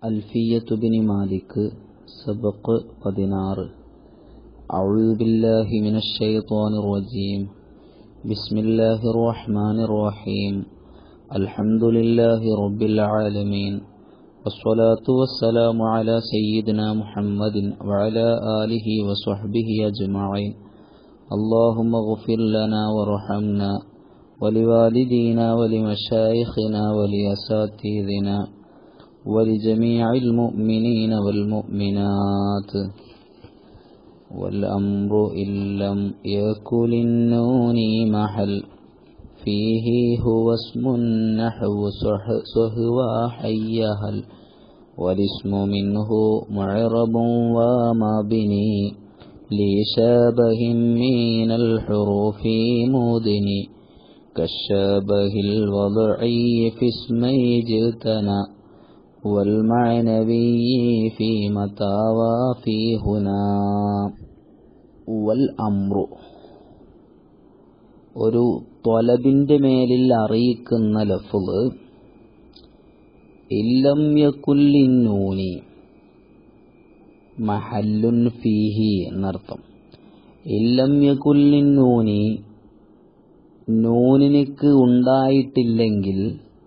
ألفية بن مالك سبق പതിനാർ أعوذ بالله من الشيطان الرجيم بسم الله الرحمن الرحيم الحمد لله رب العالمين والصلاة والسلام على سيدنا محمد وعلى آله وصحبه أجمعين اللهم اغفر لنا وارحمنا ولوالدينا ولمشايخنا ولأساتذنا ولجميع المؤمنين والمؤمنات والأمر إن لم يكن النون محل فيه هو اسم نحو سهوى حيهل والاسم منه معرب وما بني لشابه من الحروف مدني كالشابه الوضعي في اسمي جئتنا والمعنوي في متى وفي هنا والأمر ഒരു ത്വലബിന്റെ മേലിൽ അറിയിക്കുന്ന ലഫ്ള് ഇല്ലം യക്കുല്ലിന്നൂനി മഹല്ലുൻ ഫീഹി എന്നർത്ഥം ഇല്ലം യക്കുല്ലിന്നൂനി നൂനിനിക്ക് ഉണ്ടായിട്ടില്ലെങ്കിൽ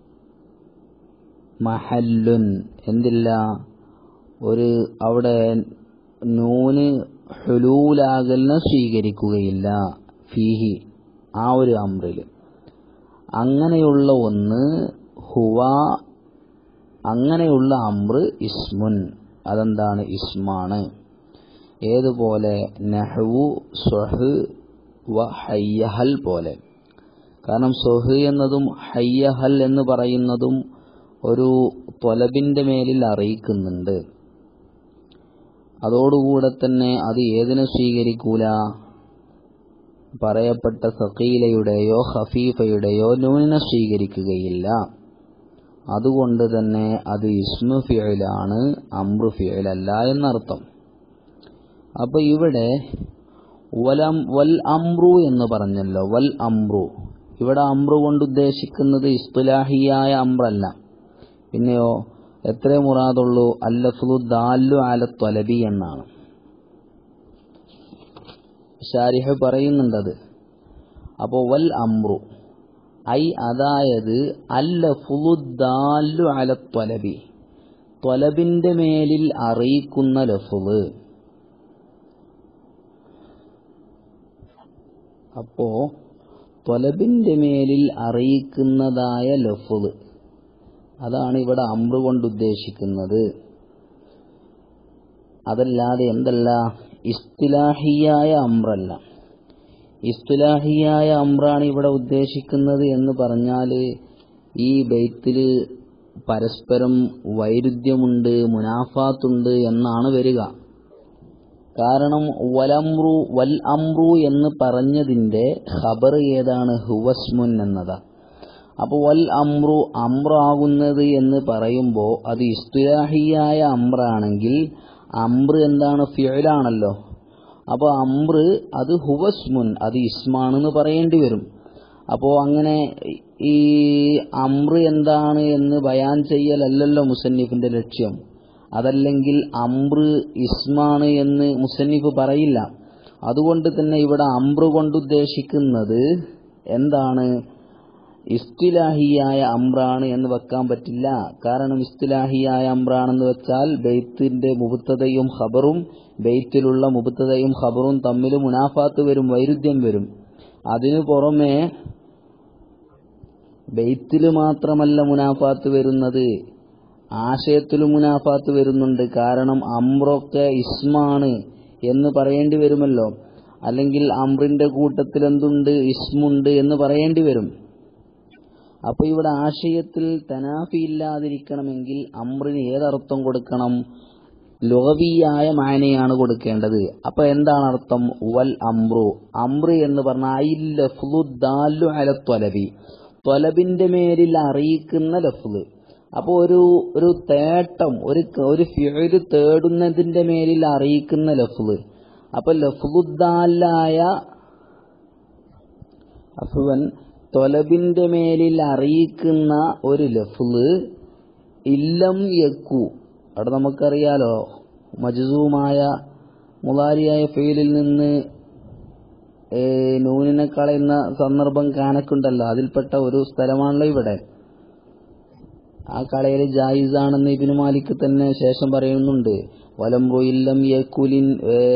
മഹല്ലുൻ എന്തില്ല ഒരു അവിടെ നൂന് ഹുലൂലാകലിനെ സ്വീകരിക്കുകയില്ല ഫീഹി ആ ഒരു അമ്രിൽ അങ്ങനെയുള്ള ഒന്ന് ഹുവ അങ്ങനെയുള്ള അമ്ര് ഇസ്മുൻ അതെന്താണ് ഇസ്മാണ് ഏതുപോലെ നെഹ്വു സ്വഹ് വ ഹയ്യഹൽ പോലെ കാരണം സൊഹ് എന്നതും ഹയ്യഹൽ എന്ന് പറയുന്നതും ഒരു തൊലബിന്റെ മേലിൽ അറിയിക്കുന്നുണ്ട് അതോടുകൂടെ തന്നെ അത് ഏതിനെ സ്വീകരിക്കൂല പറയപ്പെട്ട സക്കീലയുടെയോ ഹഫീഫയുടെയോ നൂനിനെ സ്വീകരിക്കുകയില്ല അതുകൊണ്ട് തന്നെ അത് ഇസ്മു ഫിയലാണ് അമ്രു ഫിയലല്ല എന്നർത്ഥം അപ്പൊ ഇവിടെ വലം വൽ അമ്രു എന്ന് പറഞ്ഞല്ലോ വൽ അമ്രു ഇവിടെ അമ്രു കൊണ്ട് ഉദ്ദേശിക്കുന്നത് ഇസ്തുലാഹിയായ അമ്രല്ല പിന്നെയോ എത്ര മുറാദുള്ളൂ അല്ലഫ്ലു ദാലു അല ത്വലബി എന്നാണ് ഷാരിഹ് പറയുന്നുണ്ടത് അപ്പോൾ വൽ അമ്രു ഐ അതായത് അല്ലഫ്ലു ദാലു അല ത്വലബി ത്വലബിന്റെ മേലിൽ അറിയിക്കുന്ന ലഫുള് അപ്പോ ത്വലബിന്റെ മേലിൽ അറിയിക്കുന്നതായ ലഫുള് അതാണ് ഇവിടെ അമ്രു കൊണ്ട് ഉദ്ദേശിക്കുന്നത് അതല്ലാതെ എന്തല്ല ഇസ്തുലാഹിയായ അമ്രല്ല ഇസ്തുലാഹിയായ അമ്രാണ് ഇവിടെ ഉദ്ദേശിക്കുന്നത് എന്ന് പറഞ്ഞാൽ ഈ ബെയ്ത്തിൽ പരസ്പരം വൈരുദ്ധ്യമുണ്ട് മുനാഫാത്തുണ്ട് എന്നാണ് വരിക കാരണം വലമ്രു വൽ അമ്രു എന്ന് പറഞ്ഞതിന്റെ ഖബർ ഏതാണ് ഹുവസ്മുൻ എന്നതാ അപ്പോൾ വൽ അമ്രു അമ്രാകുന്നത് എന്ന് പറയുമ്പോൾ അത് ഇസ്തുലാഹിയായ അമ്രാണെങ്കിൽ അമ്ര് എന്താണ് ഫിയലാണല്ലോ അപ്പോൾ അമ്ര് അത് ഹുവസ്മുൻ അത് ഇസ്മാണെന്ന് പറയേണ്ടി വരും അപ്പോൾ അങ്ങനെ ഈ അമ്ര് എന്താണ് എന്ന് ബയാൻ ചെയ്യലല്ലല്ലോ മുസന്നിഫിന്റെ ലക്ഷ്യം അതല്ലെങ്കിൽ അമ്ര് ഇസ്മാണ് എന്ന് മുസന്നിഫ് പറയില്ല അതുകൊണ്ട് തന്നെ ഇവിടെ അമ്ര് കൊണ്ടുദ്ദേശിക്കുന്നത് എന്താണ് ഇസ്തിലാഹിയായ അമ്രാണ് എന്ന് വെക്കാൻ പറ്റില്ല കാരണം ഇസ്തിലാഹിയായ അമ്രാണെന്ന് വെച്ചാൽ ബെയ്ത്തിന്റെ മുബുത്തതയും ഖബറും ബെയ്ത്തിലുള്ള മുബുത്തതയും ഖബറും തമ്മിൽ മുനാഫാത്ത് വരും വൈരുദ്ധ്യം വരും അതിനു പുറമെ ബെയ്ത്തിൽ മാത്രമല്ല മുനാഫാത്ത് വരുന്നത് ആശയത്തിലും മുനാഫാത്ത് വരുന്നുണ്ട് കാരണം അമ്രൊക്കെ ഇസ്മാണ് എന്ന് പറയേണ്ടി വരുമല്ലോ അല്ലെങ്കിൽ അമ്രിന്റെ കൂട്ടത്തിൽ എന്തുണ്ട് ഇസ്മുണ്ട് എന്ന് പറയേണ്ടി വരും അപ്പൊ ഇവിടെ ആശയത്തിൽ തനാഫി ഇല്ലാതിരിക്കണമെങ്കിൽ അമ്രിന് ഏതർത്ഥം കൊടുക്കണം ലോവിയായ മാനയാണ് കൊടുക്കേണ്ടത് അപ്പൊ എന്താണ് അർത്ഥം വൽ അമ്രു അമ്രു എന്ന് പറഞ്ഞാൽ അല ത്വലബി ത്വലബിന്റെ മേലിൽ അറിയിക്കുന്ന ലഫ്ല് അപ്പോൾ ഒരു ഒരു തേട്ടം ഒരു ഒരു ഫിഴല് തേടുന്നതിന്റെ മേലിൽ അറിയിക്കുന്ന ലഫ്ല് അപ്പൊ ലഫ്ലുദ്ദാലായ അഫുവൻ തൊലബിന്റെ മേലിൽ അറിയിക്കുന്ന ഒരു ലഫ്ല് ഇല്ലം യക്കു അവിടെ നമുക്കറിയാലോ മജ്സൂമായ മുലാരിയായ ഫെയിലിൽ നിന്ന് ഏ, നൂനിനെ കളയുന്ന സന്ദർഭം കാനക്കുണ്ടല്ലോ അതിൽപ്പെട്ട ഒരു സ്ഥലമാണല്ലോ ഇവിടെ ആ കളയൽ ജായിസാണെന്ന് ഇബിന് മാലിക് തന്നെ ശേഷം പറയുന്നുണ്ട് വലംറു ഇല്ലം യക്കുലിൻ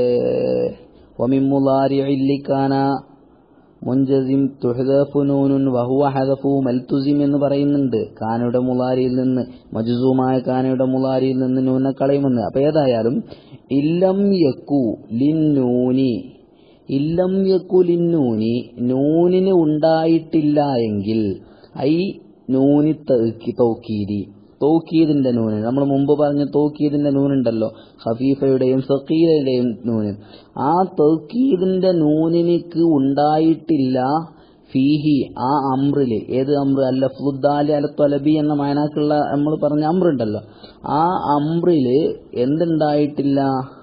വമിമുലാരിക്കാന മുൻജസിം തുഹദഫു നൂനുൻ വഹുവ ഹദഫു മൽതുസിം എന്ന് പറയുന്നുണ്ട് കാനയുടെ മുലാരിയിൽ നിന്ന് മജ്സൂമായ കാനയുടെ മുലാരിയിൽ നിന്ന് നൂനെ കളയുമെന്ന് അപ്പൊ ഏതായാലും ഇല്ലം യക്കു ലിന്നൂനി ഇല്ലം യക്കു ലിന്നൂനി നൂനിന് ഉണ്ടായിട്ടില്ല എങ്കിൽ ഐ നൂനി തൗക്കി- തൗക്കീദി തൗക്കീദിന്റെ നൂന് നമ്മൾ മുമ്പ് പറഞ്ഞ തൗക്കീദിന്റെ നൂനുണ്ടല്ലോ ഹഫീഫയുടെയും സക്കീലയുടെയും നൂന് ആ തൗക്കീദിന്റെ നൂനിനിക്ക് ഉണ്ടായിട്ടില്ല ഫീഹി ആ അമ്രില് ഏത് അമ്ര് അല്ല ഫുദ്ദാലി അല തൊലബി എന്ന മയനാക്കുള്ള നമ്മൾ പറഞ്ഞ അമ്രുണ്ടല്ലോ ആ അമ്രില് എന്തുണ്ടായിട്ടില്ല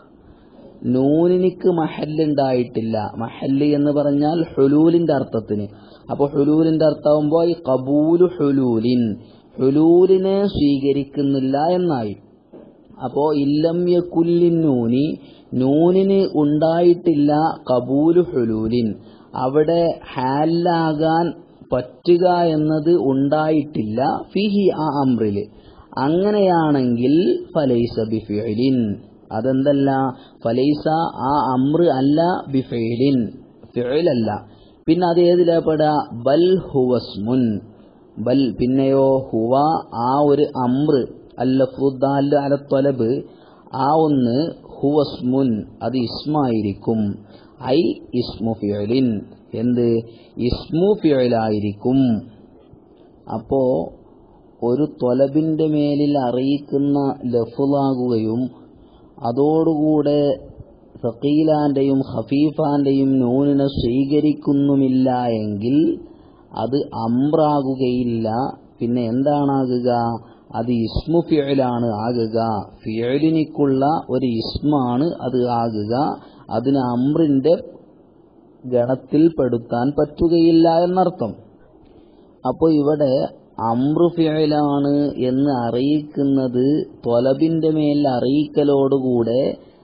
നൂനിനിക്ക് മഹല്ലുണ്ടായിട്ടില്ല മഹല്ല് എന്ന് പറഞ്ഞാൽ ഹുലൂലിന്റെ അർത്ഥത്തിന് അപ്പൊ ഹുലൂലിന്റെ അർത്ഥമാകുമ്പോ ഈ കബൂലു ഹുലൂലിൻ ഹുലൂലിനെ സ്വീകരിക്കുന്നില്ല എന്നായി അപ്പോ ഇല്ലം യക്കുല്ലിൻ നൂനി നൂനിന് ഉണ്ടായിട്ടില്ല കബൂലു ഹുലൂലിൻ അവിടെ ഹാലാകാൻ പറ്റുക എന്നത് ഉണ്ടായിട്ടില്ല ഫിഹി ആ അമ്രില് അങ്ങനെയാണെങ്കിൽ ഫലൈസ ബിഫിലിൻ അതെന്തല്ല ഫലൈസ ആ അമ്ര് അല്ല ബിഫിലിൻ ഫിഅലല്ല പിന്നെ അത് ഏതിലാ പെടാ ബൽ ഹുവസ്മുൻ ബൽ പിന്നെയോ ഹുവ ആ ഒരു അമ്ര് അല്ല ഫുദ്ദാല് അല തൊലബ് ആ ഒന്ന് ഹുവസ്മുൻ അത് ഇസ്മായിരിക്കും ഐ ഇസ്മു ഫിഅലിൻ എന്ത് ഇസ്മു ഫിഅലായിരിക്കും അപ്പോ ഒരു തൊലബിന്റെ മേലിൽ അറിയിക്കുന്ന ലഫുലാകുകയും അതോടുകൂടെ സക്കീലാന്റെയും ഹഫീഫാന്റെയും നൂനിനെ സ്വീകരിക്കുന്നുമില്ല എങ്കിൽ അത് അമ്രാകുകയില്ല പിന്നെ എന്താണാകുക അത് ഇസ്മു ഫിയലാണ് ആകുക ഫിയലിനിക്കുള്ള ഒരു ഇസ്മാണ് അത് ആകുക അതിന് അമ്രിന്റെ ഗണത്തിൽ പെടുത്താൻ പറ്റുകയില്ല എന്നർത്ഥം അപ്പോൾ ഇവിടെ അമ്രു ഫിയലാണ് എന്ന് അറിയിക്കുന്നത് തൊലബിന്റെ മേൽ അറിയിക്കലോടുകൂടെ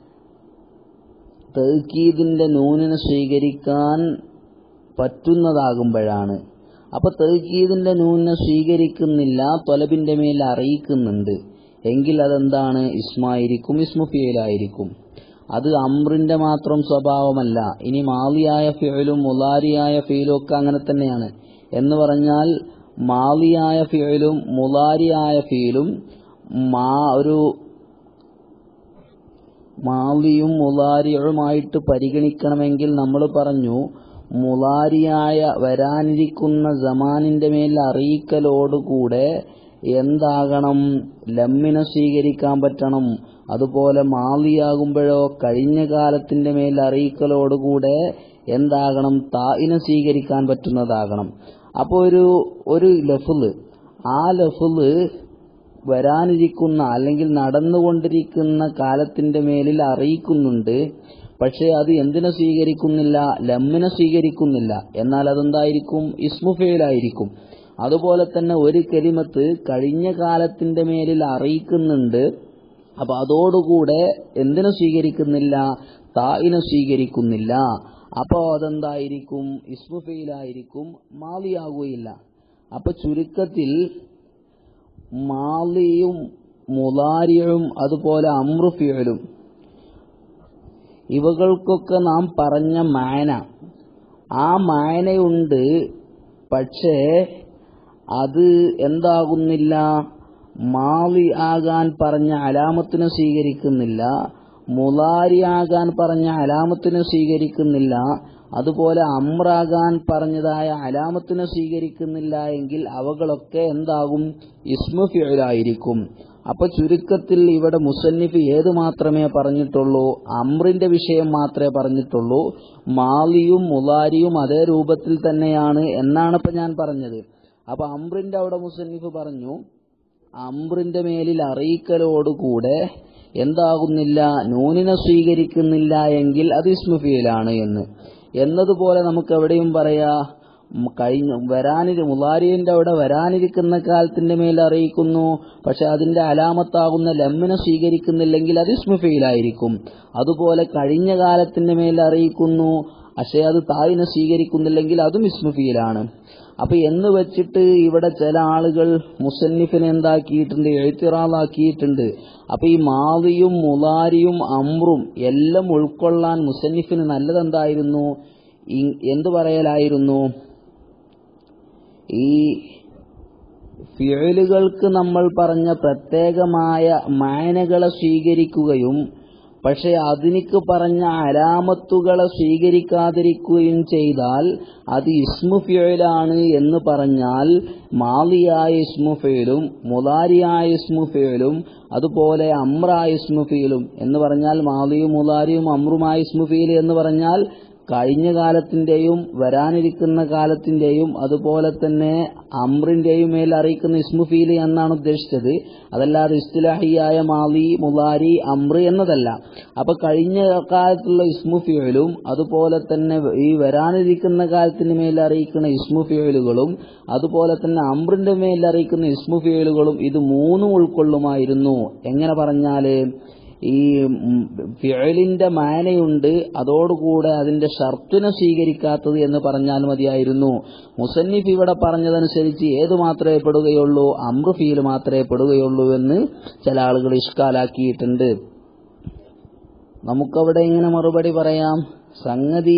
തൗക്കീദിന്റെ നൂനിനെ സ്വീകരിക്കാൻ പറ്റുന്നതാകുമ്പോഴാണ് അപ്പൊ തൗക്കീദിന്റെ നൂനിനെ സ്വീകരിക്കുന്നില്ല തൊലബിന്റെ മേൽ അറിയിക്കുന്നുണ്ട് എങ്കിൽ അതെന്താണ് ഇസ്മായിരിക്കും ഇസ്മു ഫിയലായിരിക്കും അത് അമ്രിന്റെ മാത്രം സ്വഭാവമല്ല ഇനി മാലിയായ ഫിയലും മുലാരിയായ ഫിയലും ഒക്കെ അങ്ങനെ തന്നെയാണ് എന്ന് പറഞ്ഞാൽ മാലിയായ ഫിയലും മുലാരിയായ ഫിയലും മാ ഒരു മാലിയും മുലാരിയുമായിട്ട് പരിഗണിക്കണമെങ്കിൽ നമ്മൾ പറഞ്ഞു മുലാരിയായ വരാനിരിക്കുന്ന ജമാനിന്റെ മേൽ അറിയിക്കലോടുകൂടെ എന്താകണം ലമ്മിനെ സ്വീകരിക്കാൻ പറ്റണം അതുപോലെ മാലിയാകുമ്പോഴോ കഴിഞ്ഞ കാലത്തിന്റെ മേൽ അറിയിക്കലോടുകൂടെ എന്താകണം തായിനെ സ്വീകരിക്കാൻ പറ്റുന്നതാകണം അപ്പോൾ ഒരു ഒരു ലഫുല് ആ ലഫുല് വരാനിരിക്കുന്ന അല്ലെങ്കിൽ നടന്നുകൊണ്ടിരിക്കുന്ന കാലത്തിന്റെ മേലിൽ അറിയിക്കുന്നുണ്ട് പക്ഷേ അത് എന്തിനെ സ്വീകരിക്കുന്നില്ല ലമ്മിനെ സ്വീകരിക്കുന്നില്ല എന്നാൽ അതെന്തായിരിക്കും ഇസ്മുഫയിലായിരിക്കും അതുപോലെ തന്നെ ഒരു കെലിമത്ത് കഴിഞ്ഞ കാലത്തിന്റെ മേലിൽ അറിയിക്കുന്നുണ്ട് അപ്പൊ അതോടുകൂടെ എന്തിനെ സ്വീകരിക്കുന്നില്ല തായിനെ സ്വീകരിക്കുന്നില്ല അപ്പോ അതെന്തായിരിക്കും ഇസ്മുഫയിലായിരിക്കും മാലിയാകുകയില്ല അപ്പൊ ചുരുക്കത്തിൽ മാലിയും മുലാരിയും അതുപോലെ അമ്രുഫിയലും ഇവകൾക്കൊക്കെ നാം പറഞ്ഞ മായന ആ മായനയുണ്ട് പക്ഷേ അത് എന്താകുന്നില്ല മാലി ആകാൻ പറഞ്ഞ അലാമത്തിനെ സ്വീകരിക്കുന്നില്ല മുലാരി ആകാൻ പറഞ്ഞ അലാമത്തിനെ സ്വീകരിക്കുന്നില്ല അതുപോലെ അമ്രാകാൻ പറഞ്ഞതായ അലാമത്തിനെ സ്വീകരിക്കുന്നില്ല എങ്കിൽ അവകളൊക്കെ എന്താകും ഇസ്മു ഫിയലായിരിക്കും അപ്പൊ ചുരുക്കത്തിൽ ഇവിടെ മുസന്നിഫ് ഏത് മാത്രമേ പറഞ്ഞിട്ടുള്ളൂ അമ്രിന്റെ വിഷയം മാത്രമേ പറഞ്ഞിട്ടുള്ളൂ മാലിയും മുലാരിയും അതേ രൂപത്തിൽ തന്നെയാണ് എന്നാണ് ഇപ്പൊ ഞാൻ പറഞ്ഞത് അപ്പൊ അമ്രിന്റെ അവിടെ മുസന്നിഫ് പറഞ്ഞു അമ്രിന്റെ മേലിൽ അറിയിക്കലോടുകൂടെ എന്താകുന്നില്ല നൂനിനെ സ്വീകരിക്കുന്നില്ല എങ്കിൽ അത് ഇസ്മുഫിയിലാണ് എന്ന് എന്നതുപോലെ നമുക്ക് എവിടെയും പറയാ ഉം കഴിഞ്ഞ വരാനിരി മുലാരിന്റെ അവിടെ വരാനിരിക്കുന്ന കാലത്തിന്റെ മേൽ അറിയിക്കുന്നു പക്ഷെ അതിന്റെ അലാമത്താകുന്ന ലമ്മിനെ സ്വീകരിക്കുന്നില്ലെങ്കിൽ അത് ഇസ്മുഫയിലായിരിക്കും അതുപോലെ കഴിഞ്ഞ കാലത്തിന്റെ മേൽ അറിയിക്കുന്നു പക്ഷെ അത് തായിനെ സ്വീകരിക്കുന്നില്ലെങ്കിൽ അതും ഇസ്മുഫിയിലാണ് അപ്പൊ എന്ന് വെച്ചിട്ട് ഇവിടെ ചില ആളുകൾ മുസന്നിഫിനെ എന്താക്കിയിട്ടുണ്ട് എഴുത്തിറാളാക്കിയിട്ടുണ്ട് അപ്പൊ ഈ മാവിയും മുലാരിയും അമ്രും എല്ലാം ഉൾക്കൊള്ളാൻ മുസന്നിഫിന് നല്ലതെന്തായിരുന്നു ഈ- എന്തു പറയലായിരുന്നു ഈ ഫിയലുകൾക്ക് നമ്മൾ പറഞ്ഞ പ്രത്യേകമായ മായനകളെ സ്വീകരിക്കുകയും പക്ഷെ അതിനിക്ക് പറഞ്ഞ അലാമത്തുകളെ സ്വീകരിക്കാതിരിക്കുകയും ചെയ്താൽ അത് ഇസ്മു ഫിയലാണ് എന്ന് പറഞ്ഞാൽ മാലിയായ ഇസ്മു ഫിയലും മുലാരിയായ ഇസ്മു ഫിയലും അതുപോലെ അമ്രായ ഇസ്മു ഫിയലും എന്ന് പറഞ്ഞാൽ മാലിയും മുലാരിയും അമ്രുമായ ഇസ്മു ഫിയൽ എന്ന് പറഞ്ഞാൽ കഴിഞ്ഞ കാലത്തിന്റെയും വരാനിരിക്കുന്ന കാലത്തിന്റെയും അതുപോലെ തന്നെ അമ്രിന്റെയും മേൽ അറിയിക്കുന്ന ഇസ്മുഫീൽ എന്നാണ് ഉദ്ദേശിച്ചത് അതല്ലാതെ ഇസ്തുലാഹിയായ മാലി മുലാരി അമ്ര എന്നതല്ല അപ്പൊ കഴിഞ്ഞ കാലത്തുള്ള ഇസ്മുഫിയലും അതുപോലെ തന്നെ ഈ വരാനിരിക്കുന്ന കാലത്തിന് മേൽ അറിയിക്കുന്ന ഇസ്മുഫിയലുകളും അതുപോലെ തന്നെ അമ്രിന്റെ മേൽ അറിയിക്കുന്ന ഇസ്മുഫിയലുകളും ഇത് മൂന്നും ഉൾക്കൊള്ളുമായിരുന്നു എങ്ങനെ പറഞ്ഞാല് ഈ ഉം, ഫിഅലിന്റെ മാനയുണ്ട് അതോടുകൂടെ അതിന്റെ ഷർത്തിനെ സ്വീകരിക്കാത്തത് എന്ന് പറഞ്ഞാൽ മതിയായിരുന്നു മുസന്നിഫ് ഇവിടെ പറഞ്ഞതനുസരിച്ച് ഏത് മാത്രമേ പെടുകയുള്ളൂ അമ്രു ഫീൽ മാത്രമേ പെടുകയുള്ളൂ എന്ന് ചില ആളുകൾ ഇഷ്കാലാക്കിയിട്ടുണ്ട് നമുക്കവിടെ ഇങ്ങനെ മറുപടി പറയാം സംഗതി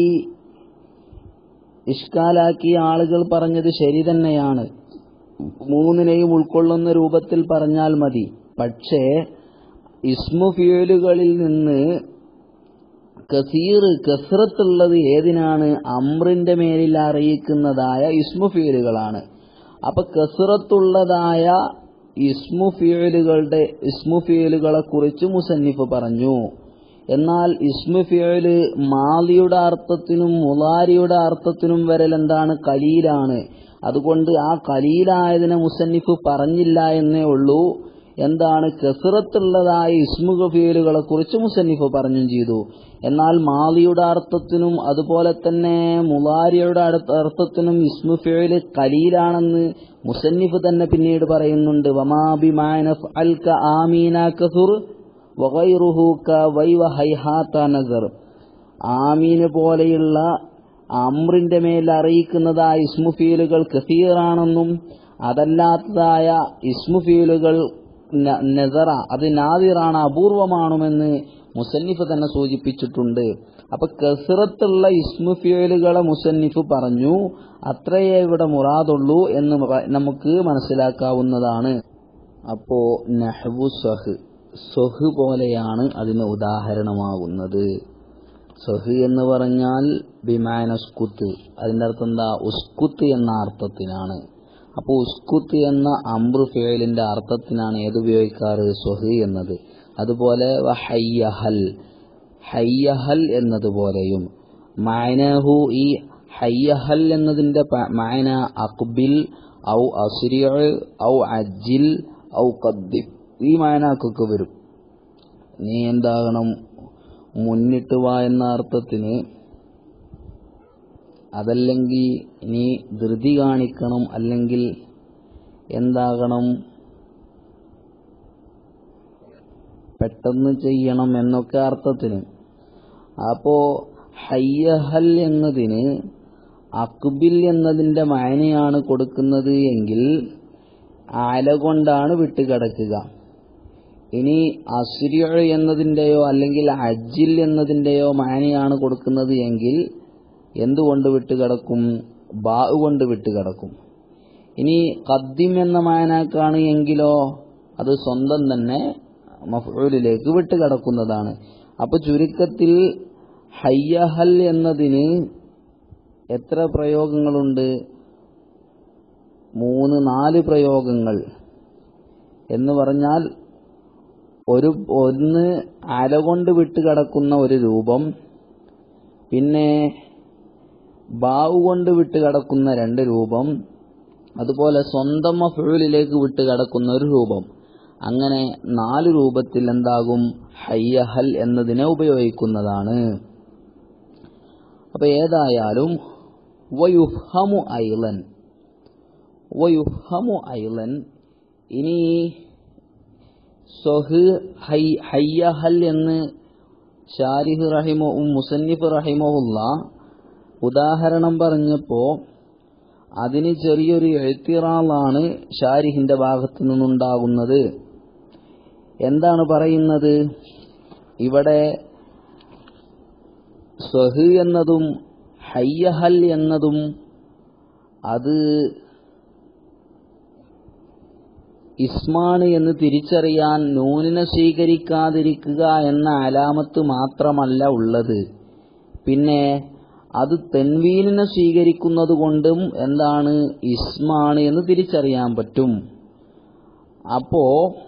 ഇഷ്കാലാക്കിയ ആളുകൾ പറഞ്ഞത് ശരി തന്നെയാണ് മൂന്നിനെയും ഉൾക്കൊള്ളുന്ന രൂപത്തിൽ പറഞ്ഞാൽ മതി പക്ഷേ ഇസ്മു ഫിയലുകളിൽ നിന്ന് കസീർ കസറത്തുള്ളത് ഏതിനാണ് അമ്രിന്റെ മേലിൽ അറിയിക്കുന്നതായ ഇസ്മു ഫിയലുകളാണ് അപ്പൊ കസറത്തുള്ളതായ ഇസ്മു ഫിയലുകളുടെ ഇസ്മു ഫിയലുകളെ കുറിച്ച് മുസന്നിഫ് പറഞ്ഞു എന്നാൽ ഇസ്മു ഫിയല് മാലിയുടെ അർത്ഥത്തിനും മുലാരിയുടെ അർത്ഥത്തിനും വരൽ എന്താണ് കലീലാണ് അതുകൊണ്ട് ആ കലീലായതിനെ മുസന്നിഫ് പറഞ്ഞില്ല എന്നേ ഉള്ളൂ എന്താണ് കസറത്തുള്ളതായ ഇസ്മുഖ ഫീലുകളെ കുറിച്ച് മുസന്നിഫ് പറഞ്ഞും ചെയ്തു എന്നാൽ മാലിയുടെ അർത്ഥത്തിനും അതുപോലെ തന്നെ മുലാരിയുടെ അടുത്ത അർത്ഥത്തിനും ഇസ്മു ഫീല് കലീലാണെന്ന് മുസന്നിഫ് തന്നെ പിന്നീട് പറയുന്നുണ്ട് വമാബിമാനഫ് അൽ ക ആമീന കസുർ വഗൈറുഹു ക വൈവ ഹൈഹാത്ത നസർ ആമീന് പോലെയുള്ള അമ്രിന്റെ മേൽ അറിയിക്കുന്നതായ ഇസ്മുഫീലുകൾ കസീറാണെന്നും അതല്ലാത്തതായ ഇസ്മുഫീലുകൾ ന- നസറ അത് നാദിറാണ് അപൂർവമാണെന്ന് മുസന്നിഫ് തന്നെ സൂചിപ്പിച്ചിട്ടുണ്ട് അപ്പൊ കസറത്തുള്ള ഇസ്മുഫീലുകളെ മുസന്നിഫ് പറഞ്ഞു അത്രയേ ഇവിടെ മുറാദുള്ളൂ എന്ന് മ- നമുക്ക് മനസ്സിലാക്കാവുന്നതാണ് അപ്പോ നഹ്വു സഹ് സൊഹ് പോലെയാണ് അതിന് ഉദാഹരണമാകുന്നത് സൊഹ് എന്ന് പറഞ്ഞാൽ ബിമാന ഉസ്കുത്ത് അതിന്റെ അർത്ഥം എന്താ ഉസ്കുത്ത് എന്ന അർത്ഥത്തിനാണ് അപ്പോൾ ഉസ്കുത്ത് എന്ന അമ്രു ഫേലിന്റെ അർത്ഥത്തിനാണ് ഏത് ഉപയോഗിക്കാറ് സൊഹ് എന്നത് അതുപോലെ വ ഹയ്യഹൽ ഹയ്യഹൽ എന്നതുപോലെയും മായനഹു ഈ ഹയ്യഹൽ എന്നതിന്റെ പ- മായന അക്ബിൽ ഔ അസ്രിയ ഔ അജിൽ ഔ കദ്ദിം ഈ മായനാക്കൊക്കെ വരും നീ എന്താകണം മുന്നിട്ട് വാ എന്ന അർത്ഥത്തിന് അതല്ലെങ്കിൽ നീ ധൃതി കാണിക്കണം അല്ലെങ്കിൽ എന്താകണം പെട്ടെന്ന് ചെയ്യണം എന്നൊക്കെ അർത്ഥത്തിന് അപ്പോ ഹയ്യഹൽ എന്നതിന് അക്ബിൽ എന്നതിന്റെ മായനയാണ് കൊടുക്കുന്നത് എങ്കിൽ ആല കൊണ്ടാണ് വിട്ടുകിടക്കുക ഇനി അസുര്യ എന്നതിന്റെയോ അല്ലെങ്കിൽ അജിൽ എന്നതിന്റെയോ മാനയാണ് കൊടുക്കുന്നത് എങ്കിൽ എന്തുകൊണ്ട് വിട്ടുകിടക്കും ബാ കൊണ്ട് വിട്ടുകിടക്കും ഇനി കദ്ദിം എന്ന മാനാക്കാണ് എങ്കിലോ അത് സ്വന്തം തന്നെ മഫൂലിലേക്ക് വിട്ടുകിടക്കുന്നതാണ് അപ്പൊ ചുരുക്കത്തിൽ ഹയ്യഹൽ എന്നതിന് എത്ര പ്രയോഗങ്ങളുണ്ട് മൂന്ന് നാല് പ്രയോഗങ്ങൾ എന്ന് പറഞ്ഞാൽ ഒരു ഒന്ന് അല കൊണ്ട് വിട്ടുകിടക്കുന്ന ഒരു രൂപം പിന്നെ ബാവ് കൊണ്ട് വിട്ടുകിടക്കുന്ന രണ്ട് രൂപം അതുപോലെ സ്വന്തം മഫൂലിലേക്ക് വിട്ടുകിടക്കുന്ന ഒരു രൂപം അങ്ങനെ നാല് രൂപത്തിൽ എന്താകും ഹയ്യഹൽ എന്നതിനെ ഉപയോഗിക്കുന്നതാണ് അപ്പൊ ഏതായാലും വയുഹമു ഐലൻ വയുഹമു ഐലൻ ഇനി സൊഹ് ഹൈ ഹയ്യഹൽ എന്ന് ഷാരിഹ് റഹിമോ മുസന്നിഫ് റഹിമോല്ല ഉദാഹരണം പറഞ്ഞപ്പോ അതിന് ചെറിയൊരു എഴുത്തിറാളാണ് ഷാരിഹിന്റെ ഭാഗത്തു നിന്നുണ്ടാകുന്നത് എന്താണ് പറയുന്നത് ഇവിടെ സ്വഹ് എന്നതും ഹയ്യഹൽ എന്നതും അത് ഇസ്മാണ് എന്ന് തിരിച്ചറിയാൻ നൂനിനെ സ്വീകരിക്കാതിരിക്കുക എന്ന അലാമത്ത് മാത്രമല്ല ഉള്ളത് പിന്നെ അത് തെൻവീനിനെ സ്വീകരിക്കുന്നത് കൊണ്ടും എന്താണ് ഇസ്മാണ് എന്ന് തിരിച്ചറിയാൻ പറ്റും അപ്പോ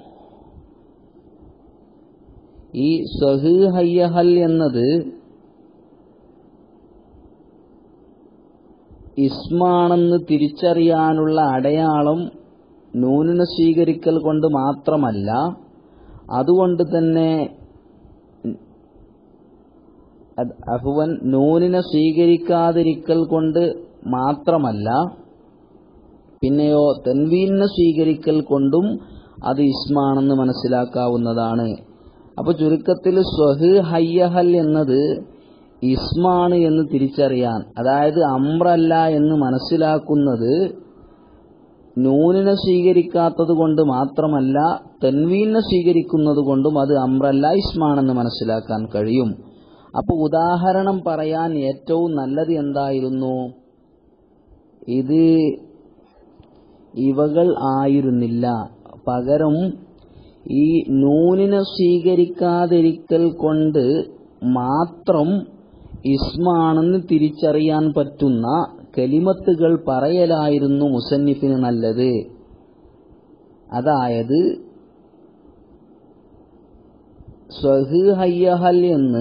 ഈ സഹ് ഹയ്യഹൽ എന്നത് ഇസ്മാണെന്ന് തിരിച്ചറിയാനുള്ള അടയാളം നൂനിനെ സ്വീകരിക്കൽ കൊണ്ട് മാത്രമല്ല അതുകൊണ്ട് തന്നെ അഫുവൻ നൂനിനെ സ്വീകരിക്കാതിരിക്കൽ കൊണ്ട് മാത്രമല്ല പിന്നെയോ തെൻവീനിനെ സ്വീകരിക്കൽ കൊണ്ടും അത് ഇസ്മാണെന്ന് മനസ്സിലാക്കാവുന്നതാണ് അപ്പൊ ചുരുക്കത്തിൽ സ്വഹ് ഹയ്യഹൽ എന്നത് ഇസ്മാണ് എന്ന് തിരിച്ചറിയാൻ അതായത് അമ്രല്ല എന്ന് മനസ്സിലാക്കുന്നത് നൂനിനെ സ്വീകരിക്കാത്തത് കൊണ്ട് മാത്രമല്ല തെൻവീനെ സ്വീകരിക്കുന്നത് കൊണ്ടും അത് അമ്രല്ല ഇസ്മാണെന്ന് മനസ്സിലാക്കാൻ കഴിയും അപ്പൊ ഉദാഹരണം പറയാൻ ഏറ്റവും നല്ലത് എന്തായിരുന്നു ഇത് ഇവകൾ ആയിരുന്നില്ല പകരം ഈ നൂനിനെ സ്വീകരിക്കാതിരിക്കൽ കൊണ്ട് മാത്രം ഇസ്മാണെന്ന് തിരിച്ചറിയാൻ പറ്റുന്ന കലിമത്തുകൾ പറയലായിരുന്നു മുസന്നിഫിന് നല്ലത് അതായത് സ്വഹ് ഹയ്യഹൽ എന്ന്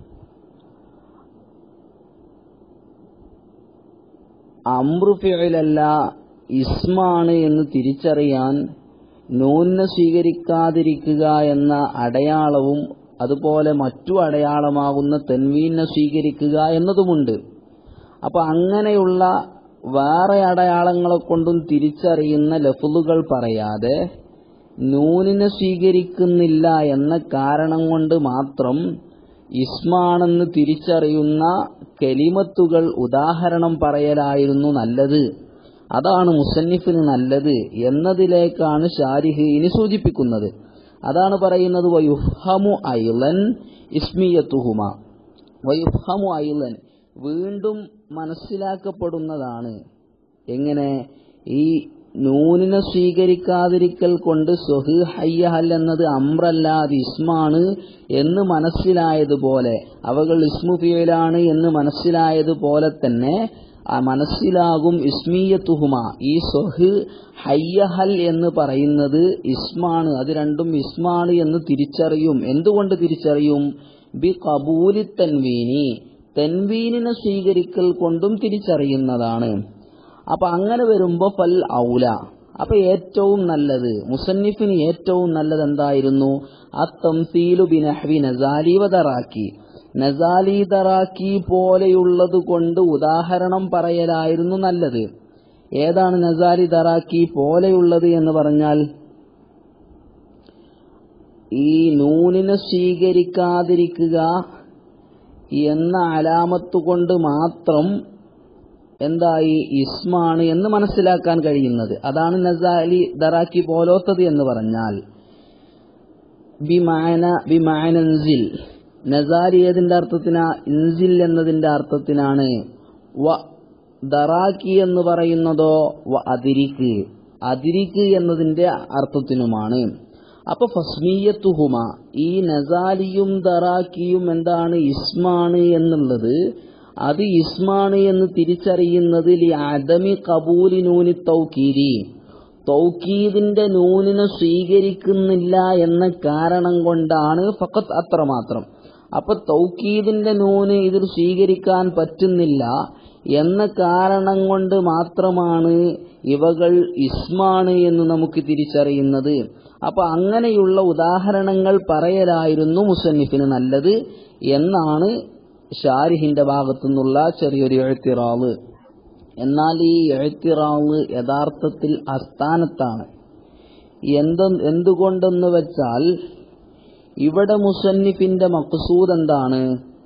അമ്രുഫിലല്ല ഇസ്മാണ് എന്ന് തിരിച്ചറിയാൻ നൂനെ സ്വീകരിക്കാതിരിക്കുക എന്ന അടയാളവും അതുപോലെ മറ്റു അടയാളമാകുന്ന തെൻവീനെ സ്വീകരിക്കുക എന്നതുമുണ്ട് അപ്പൊ അങ്ങനെയുള്ള വേറെ അടയാളങ്ങളെ കൊണ്ടും തിരിച്ചറിയുന്ന ലഫുലുകൾ പറയാതെ നൂനിനെ സ്വീകരിക്കുന്നില്ല എന്ന കാരണം കൊണ്ട് മാത്രം ഇസ്മാണെന്ന് തിരിച്ചറിയുന്ന കെലിമത്തുകൾ ഉദാഹരണം പറയലായിരുന്നു നല്ലത് അതാണ് മുസന്നിഫിന് നല്ലത് എന്നതിലേക്കാണ് ഷാരിഹ് ഇനി സൂചിപ്പിക്കുന്നത് അതാണ് പറയുന്നത് വയുഹമു ഐലൻ ഇസ്മിയത്തുഹുമ വയുഹമു ഐലൻ വീണ്ടും മനസ്സിലാക്കപ്പെടുന്നതാണ് എങ്ങനെ ഈ നൂനിനെ സ്വീകരിക്കാതിരിക്കൽ കൊണ്ട് സ്വഹ് ഹയ്യഹൽ എന്നത് അമ്രല്ല അത് ഇസ്മാണ് എന്ന് മനസ്സിലായതുപോലെ അവകൾ ഇസ്മുഫിയലാണ് എന്ന് മനസ്സിലായതുപോലെ തന്നെ ആ മനസ്സിലാകും ഇസ്മീയത്തുഹുമ ഈ സ്വഹ് ഹയ്യഹൽ എന്ന് പറയുന്നത് ഇസ്മാണ് അത് രണ്ടും ഇസ്മാണ് എന്ന് തിരിച്ചറിയും എന്തുകൊണ്ട് തിരിച്ചറിയും ബി കബൂലി തൻവീനി തെൻവീനിനെ സ്വീകരിക്കൽ കൊണ്ടും തിരിച്ചറിയുന്നതാണ് അപ്പൊ അങ്ങനെ വരുമ്പോ ഫൽ ഔല അപ്പൊ ഏറ്റവും നല്ലത് മുസന്നിഫിന് ഏറ്റവും നല്ലത് എന്തായിരുന്നു അത്തംസീലു ബിനഹ്വി നസാലി വദറാക്കി നസാലി ദറാക്കി പോലെയുള്ളത് കൊണ്ട് ഉദാഹരണം പറയലായിരുന്നു നല്ലത് ഏതാണ് നസാലി ദറാക്കി പോലെയുള്ളത് എന്ന് പറഞ്ഞാൽ ഈ നൂനിനെ സ്വീകരിക്കാതിരിക്കുക എന്ന അലാമത്ത് കൊണ്ട് മാത്രം എന്തായി ഇസ്മാണ് എന്ന് മനസ്സിലാക്കാൻ കഴിയുന്നത് അതാണ് നസാലി ദറാക്കി പോലോത്തത് എന്ന് പറഞ്ഞാൽ ബിമാന ബിമാനൻസിൽ നസാലി ഏതിന്റെ അർത്ഥത്തിനാ ഇൻസിൽ എന്നതിന്റെ അർത്ഥത്തിനാണ് വ ദറാക്കി എന്ന് പറയുന്നതോ വ അതിരിക്ക് അതിരിക്ക് എന്നതിന്റെ അർത്ഥത്തിനുമാണ് അപ്പൊ ഫസ്മീയത്തുഹുമ ഈ നസാലിയും ദറാക്കിയും എന്താണ് ഇസ്മാണ് എന്നുള്ളത് അത് ഇസ്മാണ് എന്ന് തിരിച്ചറിയുന്നത് ലി അദമി കബൂലി നൂനി തൗക്കീരി തൗക്കീദിന്റെ നൂനിനെ സ്വീകരിക്കുന്നില്ല എന്ന കാരണം കൊണ്ടാണ് ഫക്കത്ത് അത്രമാത്രം അപ്പൊ തൗക്കീദിന്റെ നൂന് ഇതിൽ സ്വീകരിക്കാൻ പറ്റുന്നില്ല എന്ന കാരണം കൊണ്ട് മാത്രമാണ് ഇവകൾ ഇസ്മാണ് എന്ന് നമുക്ക് തിരിച്ചറിയുന്നത് അപ്പൊ അങ്ങനെയുള്ള ഉദാഹരണങ്ങൾ പറയലായിരുന്നു മുസന്നിഫിന് നല്ലത് എന്നാണ് ഷാരിഹിന്റെ ഭാഗത്തു നിന്നുള്ള ചെറിയൊരു എഴുത്തിറാവ് എന്നാൽ ഈ എഴുത്തിറാവ് യഥാർത്ഥത്തിൽ അസ്ഥാനത്താണ് എന്ത എന്തുകൊണ്ടെന്ന് വെച്ചാൽ ഇവിടെ മുസന്നിഫിന്റെ മക്സൂദ് എന്താണ്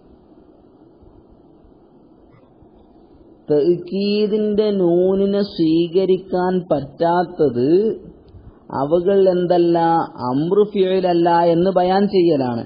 തഹ്കീദിന്റെ നൂനിനെ സ്വീകരിക്കാൻ പറ്റാത്തത് അവകൾ എന്തല്ല അമ്രുഫിയലല്ല എന്ന് ബയാൻ ചെയ്യലാണ്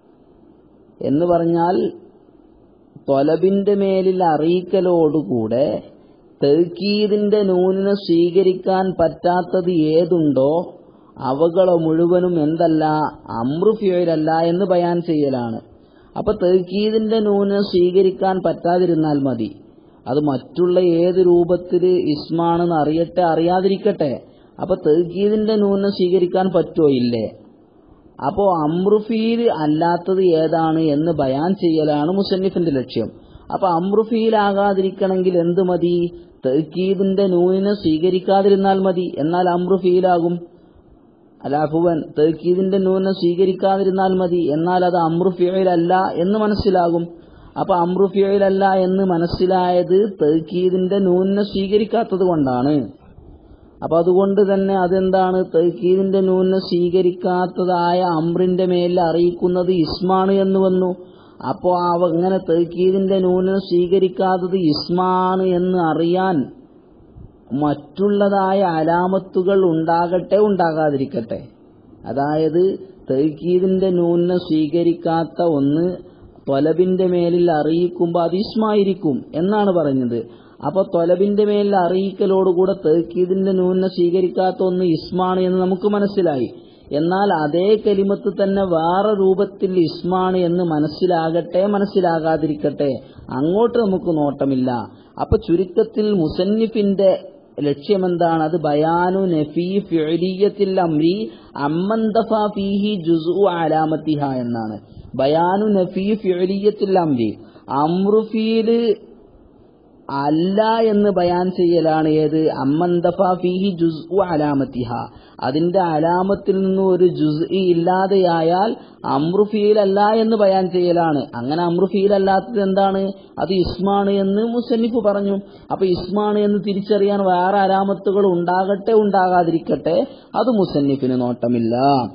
എന്ന് പറഞ്ഞാൽ തൊലബിന്റെ മേലിൽ അറിയിക്കലോടുകൂടെ തഹ്കീദിന്റെ നൂനിനെ സ്വീകരിക്കാൻ പറ്റാത്തത് ഏതുണ്ടോ അവകളെ മുഴുവനും എന്തല്ല അമ്രുഫിയലല്ല എന്ന് ബയാൻ ചെയ്യലാണ് അപ്പൊ തഹ്കീദിന്റെ നൂനിനെ സ്വീകരിക്കാൻ പറ്റാതിരുന്നാൽ മതി അത് മറ്റുള്ള ഏത് രൂപത്തില് ഇസ്മാണെന്ന് അറിയട്ടെ അറിയാതിരിക്കട്ടെ അപ്പൊ തഹ്കീദിന്റെ നൂനിനെ സ്വീകരിക്കാൻ പറ്റുമോ ഇല്ലേ അപ്പോ അമ്രുഫീൽ അല്ലാത്തത് ഏതാണ് എന്ന് ബയാൻ ചെയ്യലാണ് മുസന്നിഫിന്റെ ലക്ഷ്യം അപ്പൊ അമ്രുഫീൽ ആകാതിരിക്കണമെങ്കിൽ എന്ത് മതി തഹ്കീദിന്റെ നൂനിനെ സ്വീകരിക്കാതിരുന്നാൽ മതി എന്നാൽ അമ്രുഫീലാകും അലാഫുവൻ തഹ്കീദിന്റെ നൂനിനെ സ്വീകരിക്കാതിരുന്നാൽ മതി എന്നാൽ അത് അമ്രുഫിയലല്ല എന്ന് മനസ്സിലാകും അപ്പൊ അമ്രുഫിയലല്ല എന്ന് മനസ്സിലായത് തഹ്കീദിന്റെ നൂനിനെ സ്വീകരിക്കാത്തത് കൊണ്ടാണ് അപ്പൊ അതുകൊണ്ട് തന്നെ അതെന്താണ് തഹ്കീദിന്റെ നൂനിനെ സ്വീകരിക്കാത്തതായ അമ്രിന്റെ മേലിൽ അറിയിക്കുന്നത് ഇസ്മാണ് എന്ന് വന്നു അപ്പോ അവ അങ്ങനെ തഹ്കീദിന്റെ നൂനിനെ സ്വീകരിക്കാത്തത് ഇസ്മാണ് എന്ന് അറിയാൻ മറ്റുള്ളതായ അലാമത്തുകൾ ഉണ്ടാകട്ടെ ഉണ്ടാകാതിരിക്കട്ടെ അതായത് തഹ്കീദിന്റെ നൂനിനെ സ്വീകരിക്കാത്ത ഒന്ന് തൊലബിന്റെ മേലിൽ അറിയിക്കുമ്പോൾ അത് ഇസ്മായിരിക്കും എന്നാണ് പറഞ്ഞത് അപ്പൊ തൊലബിന്റെ മേലിൽ അറിയിക്കലോടുകൂടെ തഹ്കീദിന്റെ നൂനിനെ സ്വീകരിക്കാത്ത ഒന്ന് ഇസ്മാണ് എന്ന് നമുക്ക് മനസ്സിലായി എന്നാൽ അതേ കലിമത്ത് തന്നെ വേറെ രൂപത്തിൽ ഇസ്മാണ് എന്ന് മനസ്സിലാകട്ടെ മനസ്സിലാകാതിരിക്കട്ടെ അങ്ങോട്ട് നമുക്ക് നോട്ടമില്ല അപ്പൊ ചുരുക്കത്തിൽ മുസന്നിഫിന്റെ ലക്ഷ്യമെന്താണ് അത് ബയാനു നഫീ ഫിഅലിയത്തിൽ അംരി അമ്മന്തഫ ഫീഹി ജുസു അലാമത്തിഹ എന്നാണ് ബയാനു നഫീ ഫിഅലിയത്തിൽ അംരി അമ്രുഫീല് അല്ല എന്ന് ബയാൻ ചെയ്യലാണ് ഏത് അമ്മന്തഫ ഫീഹി ജുസ് അലാമത്തിഹ അതിന്റെ അലാമത്തിൽ നിന്നും ഒരു ജുസ് ഇല്ലാതെയായാൽ അമ്രുഫീൽ അല്ല എന്ന് ബയാൻ ചെയ്യലാണ് അങ്ങനെ അമ്രുഫീൽ അല്ലാത്തത് എന്താണ് അത് ഇസ്മാണ് എന്ന് മുസന്നിഫ് പറഞ്ഞു അപ്പൊ ഇസ്മാണ് എന്ന് തിരിച്ചറിയാൻ വേറെ അലാമത്തുകൾ ഉണ്ടാകട്ടെ ഉണ്ടാകാതിരിക്കട്ടെ അത് മുസന്നിഫിന് നോട്ടമില്ല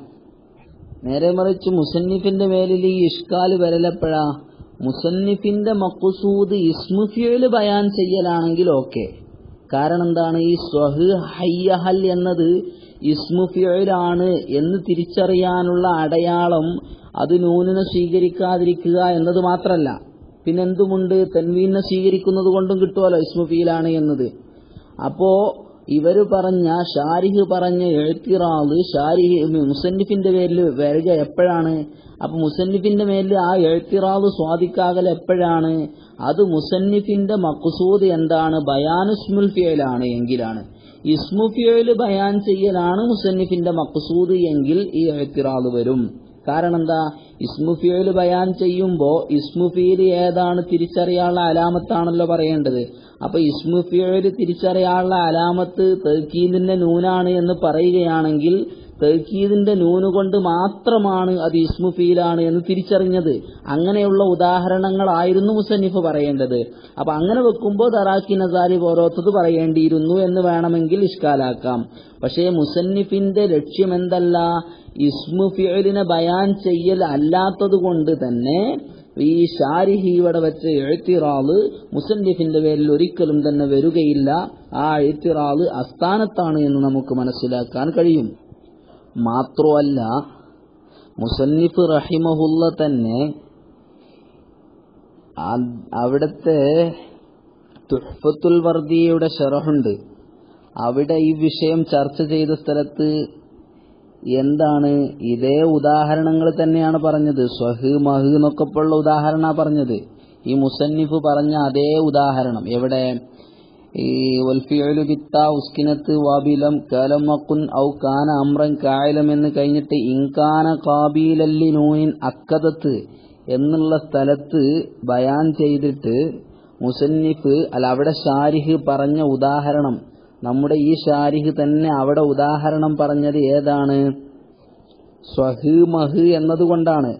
നേരെ മറിച്ച് മുസന്നിഫിന്റെ മേലിൽ ഈ ഇഷ്കാല് വരലപ്പോഴാ മുസന്നിഫിന്റെ മക്കുസൂദ് ഇസ്മുഫിയല് ബയാൻ ചെയ്യലാണെങ്കിൽ ഓക്കെ കാരണം എന്താണ് ഈ സ്വഹ് ഹയ്യഹൽ എന്നത് ഇസ്മുഫിയലാണ് എന്ന് തിരിച്ചറിയാനുള്ള അടയാളം അത് നൂനിനെ സ്വീകരിക്കാതിരിക്കുക എന്നത് മാത്രല്ല പിന്നെന്തുമുണ്ട് തെൻവീനെ സ്വീകരിക്കുന്നത് കൊണ്ടും കിട്ടുമല്ലോ ഇസ്മുഫിയിലാണ് എന്നത് അപ്പോ ഇവര് പറഞ്ഞ ഷാരിഹ് പറഞ്ഞ എഴുത്തിറാള് ഷാരിഹ് മുസന്നിഫിന്റെ പേരിൽ വരിക എപ്പോഴാണ് അപ്പൊ മുസന്നിഫിന്റെ മേലിൽ ആ എഴുത്തിറാള് സ്വാദിക്കാകൽ എപ്പോഴാണ് അത് മുസന്നിഫിന്റെ മക്കുസൂദ് എന്താണ് ബയാനുസ്മുൽ ഫിയലാണ് എങ്കിലാണ് ഇസ്മുഫിയല് ബയാൻ ചെയ്യലാണ് മുസന്നിഫിന്റെ മക്കുസൂദ് എങ്കിൽ ഈ എഴുത്തിറാള് വരും കാരണം എന്താ ഇസ്മുഫിയല് ബയാൻ ചെയ്യുമ്പോ ഇസ്മുഫിയിൽ ഏതാണ് തിരിച്ചറിയാനുള്ള അലാമത്താണല്ലോ പറയേണ്ടത് അപ്പൊ ഇസ്മുഫിയല് തിരിച്ചറിയാനുള്ള അലാമത്ത് തെക്കീദിന്റെ നൂനാണ് എന്ന് പറയുകയാണെങ്കിൽ തെക്കീദിന്റെ നൂന് കൊണ്ട് മാത്രമാണ് അത് ഇസ്മുഫീലാണ് എന്ന് തിരിച്ചറിഞ്ഞത് അങ്ങനെയുള്ള ഉദാഹരണങ്ങളായിരുന്നു മുസന്നിഫ് പറയേണ്ടത് അപ്പൊ അങ്ങനെ വെക്കുമ്പോൾ ദറാക്കി നസാരി പോരോത്തത് പറയേണ്ടിയിരുന്നു എന്ന് വേണമെങ്കിൽ ഇഷ്കാലാക്കാം പക്ഷേ മുസന്നിഫിന്റെ ലക്ഷ്യം എന്തല്ല ഇസ്മുഫിയലിനെ ബയാൻ ചെയ്യൽ അല്ലാത്തത് കൊണ്ട് തന്നെ ഈ ഷാരിഹി ഇവിടെ വെച്ച എഴുത്തിറാള് മുസന്നിഫിന്റെ പേരിൽ ഒരിക്കലും തന്നെ വരികയില്ല ആ എഴുത്തിറാള് അസ്ഥാനത്താണ് എന്ന് നമുക്ക് മനസ്സിലാക്കാൻ കഴിയും മാത്രമല്ല മുസന്നിഫ് റഹിമഹുല്ല തന്നെ അവിടുത്തെ തുഹ്ഫത്തുൽ വർദിയയുടെ ഷറഹുണ്ട് അവിടെ ഈ വിഷയം ചർച്ച ചെയ്ത സ്ഥലത്ത് എന്താണ് ഇതേ ഉദാഹരണങ്ങൾ തന്നെയാണ് പറഞ്ഞത് സ്വഹ് മഹ് എന്നൊക്കെ ഉള്ള ഉദാഹരണ പറഞ്ഞത് ഈ മുസന്നിഫ് പറഞ്ഞ അതേ ഉദാഹരണം എവിടെ ഈ വൽഫിയലു ബിത്ത ഉസ്കിനത്ത് വാബിലം കാലം മക്കുൻ ഔ കാന അമ്രൻ കായലം എന്ന് കഴിഞ്ഞിട്ട് ഇൻകാന കാബീലല്ലി നൂനിൻ അക്കതത്ത് എന്നുള്ള സ്ഥലത്ത് ബയാൻ ചെയ്തിട്ട് മുസന്നിഫ് അല്ല അവിടെ ഷാരിഹ് പറഞ്ഞ ഉദാഹരണം നമ്മുടെ ഈ ഷാരിഹ് തന്നെ അവിടെ ഉദാഹരണം പറഞ്ഞത് ഏതാണ് സ്വഹ് മഹ് എന്നതുകൊണ്ടാണ്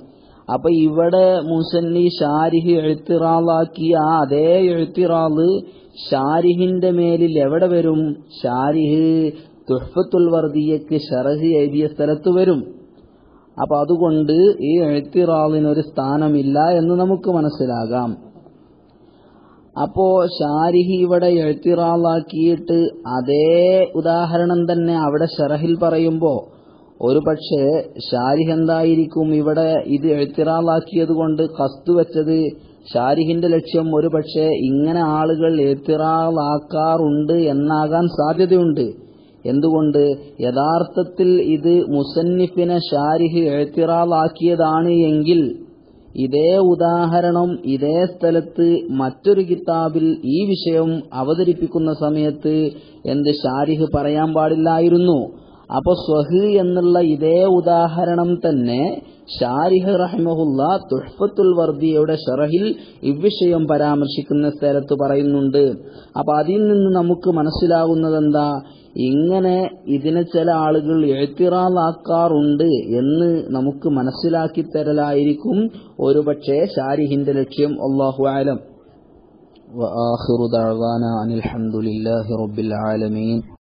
അപ്പൊ ഇവിടെ മുസന്നി ഷാരിഹ് എഴുത്തിറാളാക്കിയ ആ അതേ എഴുത്തിറാള് ഷാരിഹിന്റെ മേലിൽ എവിടെ വരും ഷാരിഹ് തുഹ്ഫത്തുൽ വർദിയക്ക് ഷറഹ് എഴുതിയ സ്ഥലത്ത് വരും അപ്പൊ അതുകൊണ്ട് ഈ എഴുത്തിറാളിനൊരു സ്ഥാനമില്ല എന്ന് നമുക്ക് മനസ്സിലാകാം അപ്പോ ഷാരിഹി ഇവിടെ എഴുത്തിറാളാക്കിയിട്ട് അതേ ഉദാഹരണം തന്നെ അവിടെ ഷറഹിൽ പറയുമ്പോ ഒരു പക്ഷേ ഷാരിഹ് എന്തായിരിക്കും ഇവിടെ ഇത് എഴുത്തിറാളാക്കിയത് കൊണ്ട് കസ്തു വെച്ചത് ഷാരിഹിന്റെ ലക്ഷ്യം ഒരു പക്ഷേ ഇങ്ങനെ ആളുകൾ എഴുത്തിറാളാക്കാറുണ്ട് എന്നാകാൻ സാധ്യതയുണ്ട് എന്തുകൊണ്ട് യഥാർത്ഥത്തിൽ ഇത് മുസന്നിഫിനെ ഷാരിഹ് എഴുത്തിറാളാക്കിയതാണ് എങ്കിൽ ഇതേ ഉദാഹരണം ഇതേ സ്ഥലത്ത് മറ്റൊരു കിതാബിൽ ഈ വിഷയം അവതരിപ്പിക്കുന്ന സമയത്ത് എന്ത് ഷാരിഹ് പറയാൻ പാടില്ലായിരുന്നു അപ്പൊ സ്വഹ് എന്നുള്ള ഇതേ ഉദാഹരണം തന്നെ ഷാരിഹ് റഹ്മഹുല്ല തുഹ്ഫത്തുൽ വർദിയയുടെ ഷറഹിൽ ഇവിഷയം പരാമർശിക്കുന്ന സ്ഥലത്ത് പറയുന്നുണ്ട് അപ്പൊ അതിൽ നിന്ന് നമുക്ക് മനസ്സിലാകുന്നത് എന്താ ഇങ്ങനെ ഇതിനെ ചില ആളുകൾ എഴുത്തിറാലാക്കാറുണ്ട് എന്ന് നമുക്ക് മനസ്സിലാക്കി തരലായിരിക്കും ഒരുപക്ഷെ ഷാരിഹിന്റെ ലക്ഷ്യം അള്ളാഹു ആലം وآخر دعوانا أن الحمد لله رب العالمين